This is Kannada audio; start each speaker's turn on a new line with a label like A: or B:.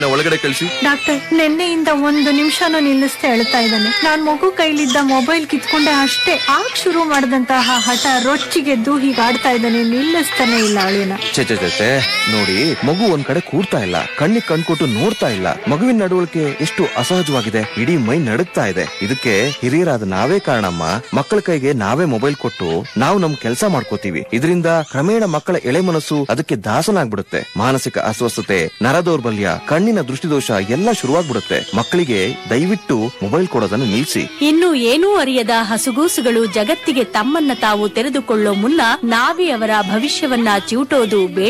A: ನಾ ಒಳಗಡೆ ಕಳಿಸಿ
B: ಡಾಕ್ಟರ್ ನಿನ್ನೆಯಿಂದ ಒಂದು ನಿಮಿಷನೂ ನಿಲ್ಲಿಸ್ತಾ ಹೇಳ್ತಾ ಇದ್ದಾನೆ ನಾನ್ ಮಗು ಕೈಲಿದ್ದ ಮೊಬೈಲ್ ಕಿತ್ಕೊಂಡೆ ಅಷ್ಟೇ ಆಗ ಶುರು ಮಾಡಿದಂತಹ ಹಠ ರೊಚ್ಚಿಗೆದ್ದು ಹೀಗೆ ಆಡ್ತಾ ಇದ್ದಾನೆ ನಿಲ್ಲಿಸ್ತಾನೆ ಇಲ್ಲ ಅಳಿನ
A: ಚೆ ಚೆ ಚೆ, ಚೆ ನೋಡಿ ಮಗು ಒಂದ್ ಕಡೆ ಕೂರ್ತಾ ಇಲ್ಲ ಕಣ್ಣಿಗೆ ಕಣ್ಕೊಟ್ಟು ನೋಡ್ತಾ ಇಲ್ಲ ಮಗುವಿನ ನಡವಳಿಕೆ ಎಷ್ಟು ಅಸಹಜವಾಗಿದೆ ಇಡೀ ಮೈ ನಡುಗ್ತಾ ಇದೆ ಇದಕ್ಕೆ ಹಿರಿಯರಾದ ನಾವೇ ಕಾರಣಮ್ಮ ಮಕ್ಕಳ ಕೈಗೆ ನಾವೇ ಮೊಬೈಲ್ ಕೊಟ್ಟು ನಾವು ನಮ್ ಕೆಲಸ ಮಾಡ್ಕೋತೀವಿ ಇದರಿಂದ ಕ್ರಮೇಣ ಮಕ್ಕಳ ಎಳೆ ಮನಸ್ಸು ಅದಕ್ಕೆ ದಾಸನಾಗ್ಬಿಡುತ್ತೆ ಮಾನಸಿಕ ಅಸ್ವಸ್ಥತೆ ನರದೌರ್ಬಲ್ಯ ಕಣ್ಣಿನ ದೃಷ್ಟಿದೋಷ ಎಲ್ಲ ಶುರುವಾಗ್ಬಿಡುತ್ತೆ ಮಕ್ಕಳಿಗೆ ದಯವಿಟ್ಟು ಮೊಬೈಲ್ ಕೊಡೋದನ್ನು ನಿಲ್ಸಿ
C: ಇನ್ನು ಏನೂ ಅರಿಯದ ಹಸುಗೂಸುಗಳು ಜಗತ್ತಿಗೆ ತಮ್ಮನ್ನ ತಾವು ತೆರೆದುಕೊಳ್ಳೋ ಮುನ್ನ ನಾವೇ ಅವರ ಭವಿಷ್ಯವನ್ನ ಚಿವುಟೋದು ಬೇಡ